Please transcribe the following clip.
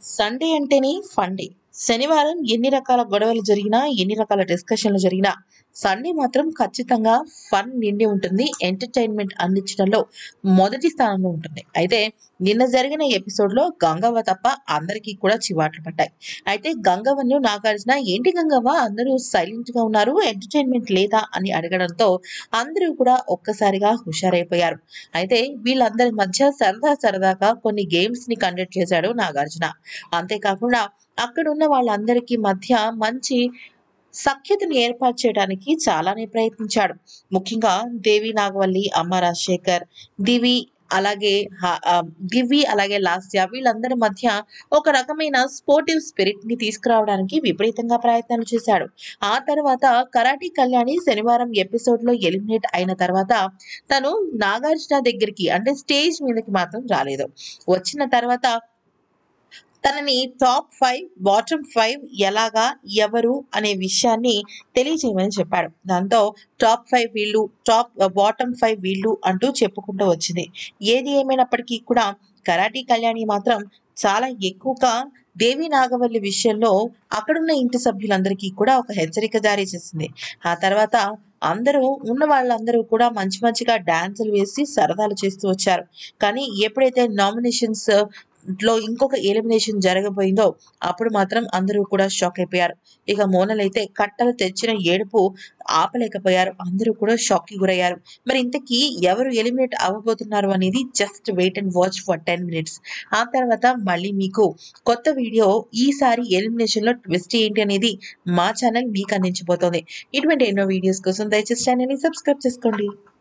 Sunday అంటేనే fun day శనివారం ఎన్ని రకాల గొడవలు జరిగినా ఎన్ని రకాల డిస్కషన్లు జరిగినా సండే మాత్రం ఖచ్చితంగా ఫన్ నిండి ఉంటుంది ఎంటర్టైన్మెంట్ అందించడంలో మొదటి స్థానంలో ఉంటుంది అయితే నిన్న జరిగిన ఎపిసోడ్లో గంగవ్వ తప్ప అందరికీ కూడా చివాట్లు పడ్డాయి అయితే గంగవ్వను నాగార్జున ఏంటి గంగవ్వ అందరూ సైలెంట్ గా ఉన్నారు ఎంటర్టైన్మెంట్ లేదా అని అడగడంతో అందరూ కూడా ఒక్కసారిగా హుషారైపోయారు అయితే వీళ్ళందరి మధ్య సరదా సరదాగా కొన్ని గేమ్స్ ని కండక్ట్ చేశాడు నాగార్జున అంతేకాకుండా అక్కడ ఉన్న వాళ్ళందరికీ మధ్య మంచి సఖ్యతను ఏర్పాటు చేయడానికి చాలానే ప్రయత్నించాడు ముఖ్యంగా దేవి నాగవల్లి అమ్మ రాజశేఖర్ దివి అలాగే హ- ఆ, దివి అలాగే లాస్య వీళ్ళందరి మధ్య ఒక రకమైన స్పోర్టివ్ స్పిరిట్ ని తీసుకురావడానికి విపరీతంగా ప్రయత్నాలు చేశాడు ఆ తర్వాత కరాటీ కళ్యాణి శనివారం ఎపిసోడ్ లో ఎలిమినేట్ అయిన తర్వాత తను నాగార్జున దగ్గరికి అంటే స్టేజ్ మీదకి మాత్రం రాలేదు వచ్చిన తర్వాత తనని టాప్ ఫైవ్ బాటమ్ ఫైవ్ ఎలాగా ఎవరు అనే విషయాన్ని తెలియజేయమని చెప్పాడు దాంతో టాప్ ఫైవ్ వీళ్ళు టాప్ బాటమ్ ఫైవ్ వీళ్ళు అంటూ చెప్పుకుంటూ వచ్చింది ఏది ఏమైనప్పటికీ కూడా కరాటీ కళ్యాణి మాత్రం చాలా ఎక్కువగా దేవి నాగవల్లి విషయంలో అక్కడున్న ఇంటి సభ్యులందరికీ కూడా ఒక హెచ్చరిక జారీ చేసింది ఆ తర్వాత అందరూ ఉన్న వాళ్ళందరూ కూడా మంచి మంచిగా డాన్సులు వేసి సరదాలు చేస్తూ వచ్చారు కానీ ఎప్పుడైతే నామినేషన్స్ లో ఇంకొక ఎలిమినేషన్ జరగబోయిందో అప్పుడు మాత్రం అందరూ కూడా షాక్ అయిపోయారు ఇక మోనలైతే కట్టలు తెచ్చిన ఏడుపు ఆపలేకపోయారు అందరూ కూడా షాక్ కి గురయ్యారు మరి ఇంతకీ ఎవరు ఎలిమినేట్ అవ్వబోతున్నారు అనేది just wait and watch for ten minutes ఆ తర్వాత మళ్ళీ మీకు కొత్త వీడియో ఈసారి ఎలిమినేషన్ లో ట్విస్ట్ ఏంటి అనేది మా ఛానల్ మీకు అందించబోతోంది ఇటువంటి ఎన్నో వీడియోస్ కోసం దయచేసి ఛానల్ ని సబ్స్క్రైబ్ చేసుకోండి